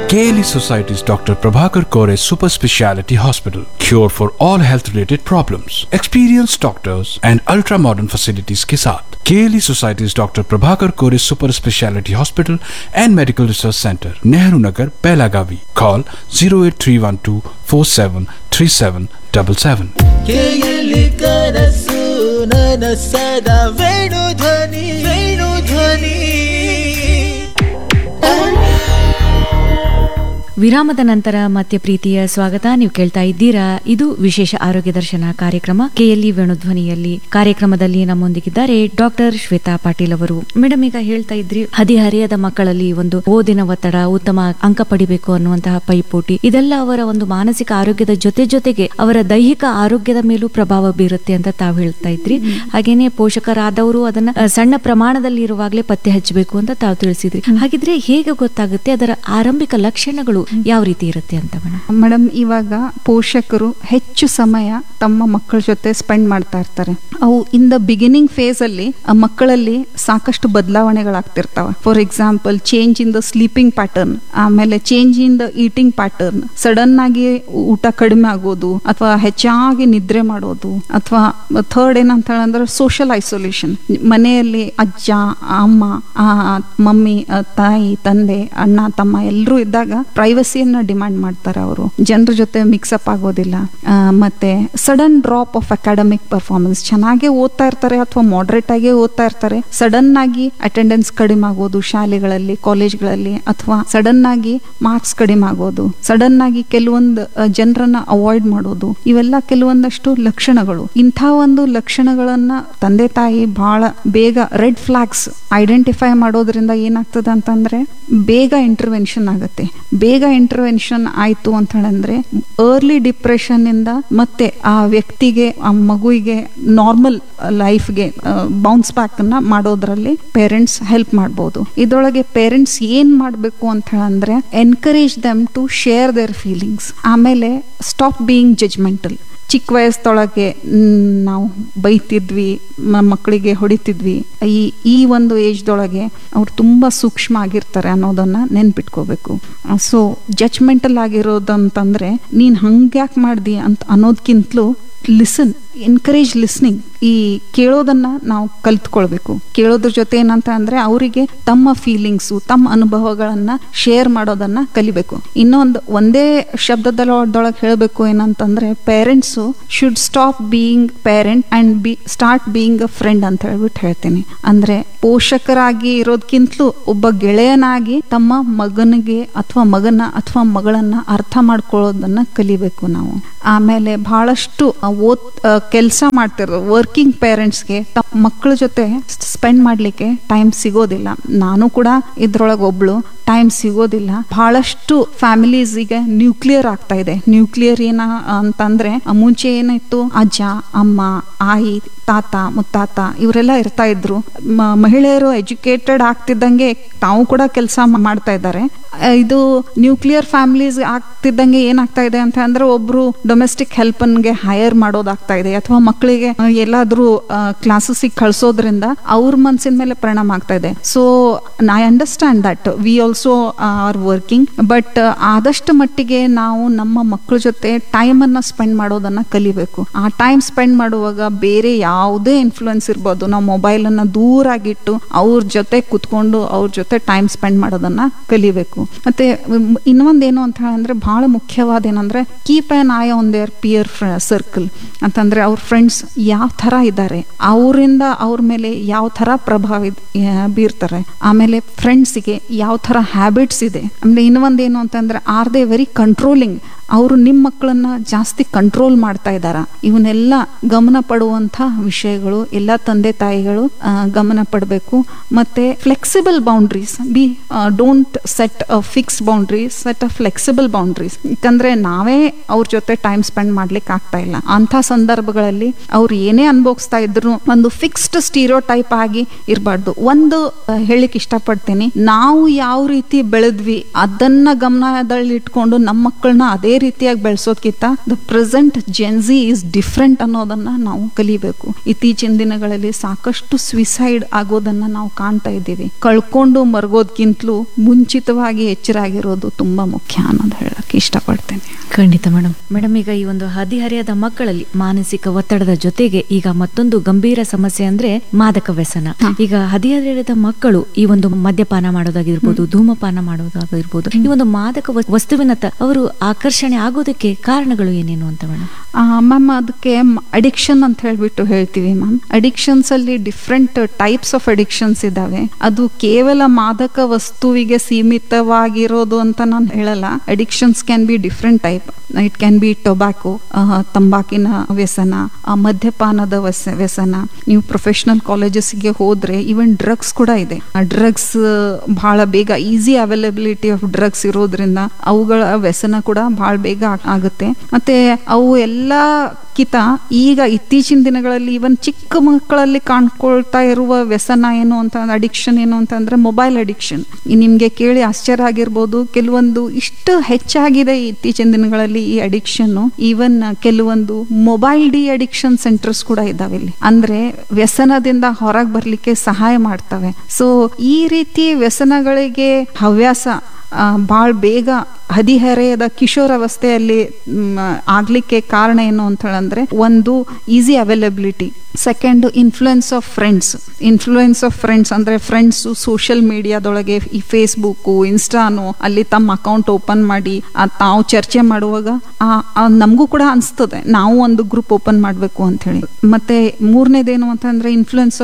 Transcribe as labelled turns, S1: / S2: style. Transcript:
S1: KLE Society's Dr. Prabhakar Kore Super Speciality Hospital. Cure for all health related problems. Experienced doctors and ultra modern facilities के साथ KLE Society's Dr. Prabhakar Kore Super Speciality Hospital and Medical Research Center, Nehru Nagar, Pelagavi. Call 08312 473777.
S2: ಕೇಯಲಿ ಕನಸು ನನಸದ ವೇಣು ಧ್ವನಿ ವೇಣು ಧ್ವನಿ
S3: ವಿರಾಮದ ನಂತರ ಮತ್ತೆ ಪ್ರೀತಿಯ ಸ್ವಾಗತ ನೀವು ಕೇಳ್ತಾ ಇದ್ದೀರಾ ಇದು ವಿಶೇಷ ಆರೋಗ್ಯ ದರ್ಶನ ಕಾರ್ಯಕ್ರಮ ಕೆಎಲ್ಇ ವೇಣುಧ್ವನಿಯಲ್ಲಿ ಕಾರ್ಯಕ್ರಮದಲ್ಲಿ ನಮ್ಮೊಂದಿಗಿದ್ದಾರೆ ಡಾಕ್ಟರ್ ಶ್ವೇತಾ ಪಾಟೀಲ್ ಅವರು ಮೇಡಮ್ ಈಗ ಹೇಳ್ತಾ ಇದ್ರಿ ಹದಿಹರೆಯದ ಮಕ್ಕಳಲ್ಲಿ ಒಂದು ಓದಿನ ಒತ್ತಡ ಉತ್ತಮ ಅಂಕ ಪಡಿಬೇಕು ಅನ್ನುವಂತಹ ಪೈಪೋಟಿ ಇದೆಲ್ಲ ಅವರ ಒಂದು ಮಾನಸಿಕ ಆರೋಗ್ಯದ ಜೊತೆ ಜೊತೆಗೆ ಅವರ ದೈಹಿಕ ಆರೋಗ್ಯದ ಮೇಲೂ ಪ್ರಭಾವ ಬೀರುತ್ತೆ ಅಂತ ತಾವು ಹೇಳ್ತಾ ಇದ್ರಿ ಹಾಗೇನೆ ಪೋಷಕರಾದವರು ಅದನ್ನ ಅ, ಸಣ್ಣ ಪ್ರಮಾಣದಲ್ಲಿ ಇರುವಾಗಲೇ ಪತ್ತೆ ಹಚ್ಚಬೇಕು ಅಂತ ತಾವು ತಿಳಿಸಿದ್ರಿ ಹಾಗಿದ್ರೆ ಹೇಗೆ ಗೊತ್ತಾಗುತ್ತೆ ಅದರ ಆರಂಭಿಕ ಲಕ್ಷಣಗಳು ಯಾವ ರೀತಿ ಇರುತ್ತೆ ಅಂತ ಮೇಡಮ್
S4: ಮೇಡಮ್ ಇವಾಗ ಪೋಷಕರು ಹೆಚ್ಚು ಸಮಯ ತಮ್ಮ ಮಕ್ಕಳ ಜೊತೆ ಸ್ಪೆಂಡ್ ಮಾಡ್ತಾ ಇರ್ತಾರೆ ಅವು ಇನ್ ದ ಬಿಗಿನಿಂಗ್ ಫೇಸ್ ಅಲ್ಲಿ ಆ ಮಕ್ಕಳಲ್ಲಿ ಸಾಕಷ್ಟು ಬದಲಾವಣೆಗಳಾಗ್ತಿರ್ತಾವ for example change in the sleeping pattern ಆಮೇಲೆ change in the eating pattern sudden ಆಗಿ ಊಟ ಕಡಿಮೆ ಆಗೋದು ಅಥವಾ ಹೆಚ್ಚಾಗಿ ನಿದ್ರೆ ಮಾಡೋದು ಅಥವಾ ಥರ್ಡ್ ಏನಂತ ಹೇಳಿದ್ರೆ ಸೋಷಿಯಲ್ ಐಸೋಲೇಷನ್ ಮನೆಯಲ್ಲಿ ಅಜ್ಜ ಅಮ್ಮ ಆ, ಮಮ್ಮಿ ಆ, ತಾಯಿ ತಂದೆ ಅಣ್ಣ ತಮ್ಮ ಎಲ್ಲರೂ ಇದ್ದಾಗ ಪ್ರೈವಸಿಯನ್ನ ಡಿಮ್ಯಾಂಡ್ ಮಾಡ್ತಾರೆ ಅವರು ಜನರ ಜೊತೆ ಮಿಕ್ಸಪ್ ಆಗೋದಿಲ್ಲ ಆ, ಮತ್ತೆ sudden drop off academic performance ಚೆನ್ನಾಗೇ ಓದ್ತಾ ಇರ್ತಾರೆ ಅಥವಾ ಮಾಡರೇಟ್ ಆಗಿ ಓದ್ತಾ ಇರ್ತಾರೆ ಸಡನ್ ಆಗಿ ಅಟೆಂಡೆನ್ಸ್ ಕಡಿಮೆ ಆಗೋದು ಶಾಲೆಗಳಲ್ಲಿ ಕಾಲೇಜ್ಗಳಲ್ಲಿ ಅಥವಾ ಸಡನ್ ಆಗಿ ಮಾರ್ಕ್ಸ್ ಕಡಿಮೆ ಆಗೋದು ಸಡನ್ ಆಗಿ ಕೆಲವೊಂದು ಜನರನ್ನ ಅವಾಯ್ಡ್ ಮಾಡೋದು ಇವೆಲ್ಲ ಕೆಲವೊಂದಷ್ಟು ಲಕ್ಷಣಗಳು ಇಂಥ ಒಂದು ಲಕ್ಷಣಗಳನ್ನ ತಂದೆ ತಾಯಿ ಬಹಳ ಬೇಗ ರೆಡ್ ಫ್ಲಾಗ್ಸ್ ಐಡೆಂಟಿಫೈ ಮಾಡೋದ್ರಿಂದ ಏನಾಗ್ತದೆ ಅಂತಂದ್ರೆ ಬೇಗ ಇಂಟರ್ವೆನ್ಷನ್ ಆಗುತ್ತೆ ಬೇಗ ಇಂಟರ್ವೆನ್ಷನ್ ಆಯ್ತು ಅಂತ ಹೇಳಿದ್ರೆ ಅರ್ಲಿ ಡಿಪ್ರೆಷನ್ ಇಂದ ಮತ್ತೆ ಆ ವ್ಯಕ್ತಿಗೆ ಆ ಮಗುವಿಗೆ ನಾರ್ಮಲ್ ಲೈಫ್ಗೆ ಬೌನ್ಸ್ ಬ್ಯಾಕ್ ಅನ್ನ ಮಾಡೋದ್ರಲ್ಲಿ ಪೇರೆಂಟ್ಸ್ ಹೆಲ್ಪ್ ಮಾಡ್ಬೋದು ಇದರೊಳಗೆ ಪೇರೆಂಟ್ಸ್ ಏನ್ ಮಾಡಬೇಕು ಅಂತ ಹೇಳಂದ್ರೆ encourage them to share their feelings ಆಮೇಲೆ ಸ್ಟಾಪ್ ಬೀಯಿಂಗ್ ಜಜ್ಮೆಂಟಲ್ ಚಿಕ್ಕ ವಯಸ್ಸೊಳಗೆ ನಾವು ಬೈತಿದ್ವಿ ಮ- ಮಕ್ಕಳಿಗೆ ಹೊಡಿತಿದ್ವಿ ಈ ಈ ಒಂದು ಏಜ್ದೊಳಗೆ ಅವ್ರು ತುಂಬ ಸೂಕ್ಷ್ಮ ಆಗಿರ್ತಾರೆ ಅನ್ನೋದನ್ನ ನೆನ್ಪಿಟ್ಕೋಬೇಕು ಸೊ ಜಜ್ಮೆಂಟಲ್ ಆಗಿರೋದಂತಂದ್ರೆ ನೀನ್ ಹಂಗ್ಯಾಕ್ ಮಾಡ್ದಿ ಅಂತ ಅನ್ನೋದ್ಕಿಂತಲೂ ಲಿಸನ್ ಎನ್ಕರೇಜ್ ಲಿಸ್ನಿಂಗ್ ಈ ಕೇಳೋದನ್ನ ನಾವು ಕಲ್ತ್ಕೊಳ್ಬೇಕು ಕೇಳೋದ್ರ ಜೊತೆ ಏನಂತ ಅಂದ್ರೆ ಅವರಿಗೆ ತಮ್ಮ ಫೀಲಿಂಗ್ಸು ತಮ್ಮ ಅನುಭವಗಳನ್ನ ಶೇರ್ ಮಾಡೋದನ್ನ ಕಲಿಬೇಕು ಇನ್ನೊಂದು ಒಂದೇ ಶಬ್ದದೊಳಗೆ ಹೇಳಬೇಕು ಏನಂತಂದ್ರೆ parents should stop being parent and be start being a friend ಅಂತ ಹೇಳ್ಬಿಟ್ಟು ಹೇಳ್ತೀನಿ ಅಂದ್ರೆ ಪೋಷಕರಾಗಿ ಇರೋದ್ಕಿಂತಲೂ ಒಬ್ಬ ಗೆಳೆಯನಾಗಿ ತಮ್ಮ ಮಗನಿಗೆ ಅಥವಾ ಮಗನ ಅಥವಾ ಮಗಳನ್ನ ಅರ್ಥ ಮಾಡ್ಕೊಳ್ಳೋದನ್ನ ಕಲಿಬೇಕು ನಾವು ಆಮೇಲೆ ಬಹಳಷ್ಟು ಆ, ಓದ್ ಕೆಲಸ ಮಾಡ್ತಿರೋ ವರ್ಕಿಂಗ್ ಪೇರೆಂಟ್ಸ್ಗೆ ತಮ್ಮ ಮಕ್ಕಳ ಜೊತೆ ಸ್ಪೆಂಡ್ ಮಾಡ್ಲಿಕ್ಕೆ ಟೈಮ್ ಸಿಗೋದಿಲ್ಲ ನಾನು ಕೂಡ ಇದ್ರೊಳಗೆ ಒಬ್ಳು ಟೈಮ್ ಸಿಗೋದಿಲ್ಲ ಬಹಳಷ್ಟು ಫ್ಯಾಮಿಲೀಸ್ ಈಗ ನ್ಯೂಕ್ಲಿಯರ್ ಆಗ್ತಾ ಇದೆ ನ್ಯೂಕ್ಲಿಯರ್ ಏನ ಅಂತಂದ್ರೆ ಆ, ಮುಂಚೆ ಏನಾಯ್ತು ಅಜ್ಜ ಅಮ್ಮ ಆಯಿ ತಾತ ಮುತ್ತಾತ ಇವರೆಲ್ಲ ಇರ್ತಾ ಇದ್ರು ಮ- ಮಹಿಳೆಯರು ಎಜುಕೇಟೆಡ್ ಆಗ್ತಿದ್ದಂಗೆ ತಾವು ಕೂಡ ಕೆಲಸ ಮಾಡ್ತಾ ಇದ್ದಾರೆ ಆ, ಇದು ನ್ಯೂಕ್ಲಿಯರ್ ಫ್ಯಾಮಿಲೀಸ್ ಆಗ್ತಿದ್ದಂಗೆ ಏನಾಗ್ತಾ ಇದೆ ಅಂತ ಅಂದ್ರೆ ಒಬ್ರು ಡೊಮೆಸ್ಟಿಕ್ ಹೆಲ್ಪನ್ಗೆ ಹೈಯರ್ ಮಾಡೋದಾಗ್ತಾ ಇದೆ ಅಥವಾ ಮಕ್ಕಳಿಗೆ ಆ, ಎಲ್ಲಾದ್ರೂ ಕ್ಲಾಸಸ್ಗೆ ಕಳ್ಸೋದ್ರಿಂದ ಅವ್ರ ಮನ್ಸಿನ ಮೇಲೆ ಪರಿಣಾಮ ಆಗ್ತಾ ಇದೆ so I understand that we also are working but ಆದಷ್ಟು ಮಟ್ಟಿಗೆ ನಾವು ನಮ್ಮ ಮಕ್ಕಳ ಜೊತೆ ಟೈಮ್ ಅನ್ನ ಸ್ಪೆಂಡ್ ಮಾಡೋದನ್ನ ಕಲಿಬೇಕು ಆ ಟೈಮ್ ಸ್ಪೆಂಡ್ ಮಾಡುವಾಗ ಬೇರೆ ಯಾವುದೇ ಇನ್ಫ್ಲುಯೆನ್ಸ್ ಇರ್ಬೋದು ನಾವು ಮೊಬೈಲ್ ಅನ್ನ ದೂರಾಗಿಟ್ಟು ಅವ್ರ ಜೊತೆ ಕುತ್ಕೊಂಡು ಅವ್ರ ಜೊತೆ ಟೈಮ್ ಸ್ಪೆಂಡ್ ಮಾಡೋದನ್ನ ಕಲಿಬೇಕು ಮತ್ತೆ ಮ್, ಇನ್ನೊಂದೇನು ಅಂತ ಹೇಳಿದ್ರೆ ಬಹಳ ಮುಖ್ಯವಾದ ಏನಂದ್ರೆ keep an eye on their peer circle ಅಂತಂದ್ರೆ ಅವ್ರ ಫ್ರೆಂಡ್ಸ್ ಯಾವ ತರ ಇದ್ದಾರೆ ಅವರಿಂದ ಅವ್ರ ಮೇಲೆ ಯಾವ ತರ ಪ್ರಭಾವ ಇದ್- ಆ, ಬೀರ್ತಾರೆ ಆಮೇಲೆ ಫ್ರೆಂಡ್ಸಿಗೆ ಯಾವ ತರ ಹ್ಯಾಬಿಟ್ಸ್ ಇದೆ ಆಮೇಲೆ ಇನ್ನೊಂದೇನು ಅಂತಂದ್ರೆ ಆರ್ ದೇ ವೆರಿ ಕಂಟ್ರೋಲಿಂಗ್ ಅವರು ನಿಮ್ಮ ಮಕ್ಕಳನ್ನ ಜಾಸ್ತಿ ಕಂಟ್ರೋಲ್ ಮಾಡ್ತಾ ಇದ್ದಾರ ಇವನ್ನೆಲ್ಲ ಗಮನ ಪಡುವಂಥ ವಿಷಯಗಳು ಎಲ್ಲ ತಂದೆ ತಾಯಿಗಳು ಆ, ಗಮನ ಪಡಬೇಕು ಮತ್ತೆ flexible boundaries be don't set a fix boundaries set a flexible boundaries ಯಾಕಂದ್ರೆ ನಾವೇ ಅವ್ರ ಜೊತೆ ಟೈಮ್ ಸ್ಪೆಂಡ್ ಮಾಡ್ಲಿಕ್ಕೆ ಆಗ್ತಾ ಇಲ್ಲ ಅಂತ ಸಂದರ್ಭಗಳಲ್ಲಿ ಅವ್ರು ಏನೇ ಅನುಭವಿಸ್ತಾ ಇದ್ರು ಒಂದು ಫಿಕ್ಸ್ಡ್ ಸ್ಟೀರಿಯೋ ಟೈಪ್ ಆಗಿ ಇರಬಾರ್ದು ಒಂದು ಆ, ಹೇಳಿಕ್ ಇಷ್ಟಪಡ್ತೀನಿ ನಾವು ಯಾವ ರೀತಿ ಬೆಳೆದ್ವಿ ಅದನ್ನ ಗಮನದಲ್ಲಿ ಇಟ್ಕೊಂಡು ನಮ್ಮ ಮಕ್ಕಳನ್ನ ಅದೇ ರೀತಿಯಾಗಿ ಬೆಳೆಸೋದ್ಕಿಂತ the present gen Z is different ಅನ್ನೋದನ್ನ ನಾವು ಕಲಿಬೇಕು ಇತ್ತೀಚಿನ ದಿನಗಳಲ್ಲಿ ಸಾಕಷ್ಟು ಸ್ವಿಸೈಡ್ ಆಗೋದನ್ನ ನಾವು ಕಾಣ್ತಾ ಇದ್ದೀವಿ ಕಳ್ಕೊಂಡು ಮರಗೋದ್ಕಿಂತಲೂ ಮುಂಚಿತವಾಗಿ ಎಚ್ಚರಾಗಿರೋದು ತುಂಬಾ ಮುಖ್ಯ ಅನ್ನೋದು ಹೇಳಕ್ ಇಷ್ಟಪಡ್ತೇನೆ
S3: ಖಂಡಿತ ಮೇಡಮ್ ಮೇಡಮ್ ಈಗ ಈ ಒಂದು ಹದಿಹರೆಯದ ಮಕ್ಕಳಲ್ಲಿ ಮಾನಸಿಕ ಒತ್ತಡದ ಜೊತೆಗೆ ಈಗ ಮತ್ತೊಂದು ಗಂಭೀರ ಸಮಸ್ಯೆ ಅಂದ್ರೆ ಮಾದಕ ವ್ಯಸನ
S4: ಹಾ.
S3: ಈಗ ಹದಿಹರೆಯದ ಮಕ್ಕಳು ಈ ಒಂದು ಮದ್ಯಪಾನ ಮಾಡೋದಾಗಿರ್ಬೋದು ಧೂಮಪಾನ ಮಾಡೋದಾಗಿರ್ಬೋದು ಈ ಒಂದು ಮಾದಕ ವ- ವಸ್ತುವಿನತ್ತ ಅವರು ಆಕರ್ಷಣೆ ಆಗೋದಕ್ಕೆ ಕಾರಣಗಳು ಏನೇನು ಅಂತ ಮೇಡಮ್
S4: ಮ್ಯಾಮ್ ಅದಕ್ಕೆ ಅಡಿಕ್ಷನ್ ಅಂತ ಹೇಳ್ಬಿಟ್ಟು ಹೇಳ್ತೀವಿ ಮ್ಯಾಮ್ ಅಡಿಕ್ಷನ್ಸ್ ಅಲ್ಲಿ ಡಿಫ್ರೆಂಟ್ ಟೈಪ್ಸ್ ಆಫ್ ಅಡಿಕ್ಷನ್ಸ್ ಇದಾವೆ ಅದು ಕೇವಲ ಮಾದಕ ವಸ್ತುವಿಗೆ ಸೀಮಿತವಾಗಿರೋದು ಅಂತ ನಾನು ಹೇಳಲ್ಲ addictions can be different type it can be tobacco ತಂಬಾಕಿನ ವ್ಯಸನ ಆ, ಮದ್ಯಪಾನದ ವ್ಯಸ ವ್ಯಸನ ನೀವು ಪ್ರೊಫೆಷನಲ್ ಕಾಲೇಜಸ್ಗೆ ಹೋದ್ರೆ ಈವನ್ ಡ್ರಗ್ಸ್ ಕೂಡ ಇದೆ ಆ ಡ್ರಗ್ಸ್ ಬಹಳ ಬೇಗ ಈಸಿ ಅವೈಲಬಿಲಿಟಿ ಆಫ್ ಡ್ರಗ್ಸ್ ಇರೋದ್ರಿಂದ ಅವುಗಳ ವ್ಯಸನ ಕೂಡ ಬಹಳ ಬೇಗ ಆಗ್- ಆಗುತ್ತೆ ಮತ್ತೆ ಅವು ಎಲ್ಲ ಕಿತ ಈಗ ಇತ್ತೀಚಿನ ದಿನಗಳಲ್ಲಿ ಇವನ್ ಚಿಕ್ಕ ಮಕ್ಕಳಲ್ಲಿ ಕಾಣ್ಕೊಳ್ತಾ ಇರುವ ವ್ಯಸನ ಏನು ಅಂತ ಅಡಿಕ್ಷನ್ ಏನು ಅಂತ ಅಂದ್ರೆ ಮೊಬೈಲ್ ಅಡಿಕ್ಷನ್ ನಿಮ್ಗೆ ಕೇಳಿ ಆಶ್ಚರ್ಯ ಆಗಿರ್ಬೋದು ಕೆಲವೊಂದು ಇಷ್ಟು ಹೆಚ್ಚಾಗಿದೆ ಈ ಇತ್ತೀಚಿನ ದಿನಗಳಲ್ಲಿ ಈ ಅಡಿಕ್ಷನ್ ಈವನ್ ಕೆಲವೊಂದು ಮೊಬೈಲ್ ಡಿ ಅಡಿಕ್ಷನ್ ಸೆಂಟರ್ಸ್ ಕೂಡ ಇದಾವೆ ಇಲ್ಲಿ ಅಂದ್ರೆ ವ್ಯಸನದಿಂದ ಹೊರಗೆ ಬರ್ಲಿಕ್ಕೆ ಸಹಾಯ ಮಾಡ್ತವೆ ಸೊ ಈ ರೀತಿ ವ್ಯಸನಗಳಿಗೆ ಹವ್ಯಾಸ ಭಾಳ ಬೇಗ ಹದಿಹರೆಯದ ಕಿಶೋರಾವಸ್ಥೆಯಲ್ಲಿ ಮ್, ಆಗ್ಲಿಕ್ಕೆ ಕಾರಣ ಏನು ಅಂತ ಹೇಳಂದ್ರೆ ಒಂದು easy availability second influence of friends influence of friends ಅಂದ್ರೆ ಫ್ರೆಂಡ್ಸ್ ಸೋಷಿಯಲ್ ಮೀಡಿಯಾದೊಳಗೆ ಈ ಫೇಸ್ಬುಕ್ ಇನ್ಸ್ಟಾನು ಅಲ್ಲಿ ತಮ್ಮ ಅಕೌಂಟ್ ಓಪನ್ ಮಾಡಿ ಆ ತಾವು ಚರ್ಚೆ ಮಾಡುವಾಗ ಆ- ಆ ನಮಗೂ ಕೂಡ ಅನಿಸ್ತದೆ ನಾವು ಒಂದು ಗ್ರೂಪ್ ಓಪನ್ ಮಾಡಬೇಕು ಅಂತ ಹೇಳಿ ಮತ್ತೆ ಮೂರನೇದೇನು ಅಂತಂದ್ರೆ ಇನ್ಫ್ಲುಯೆನ್ಸ್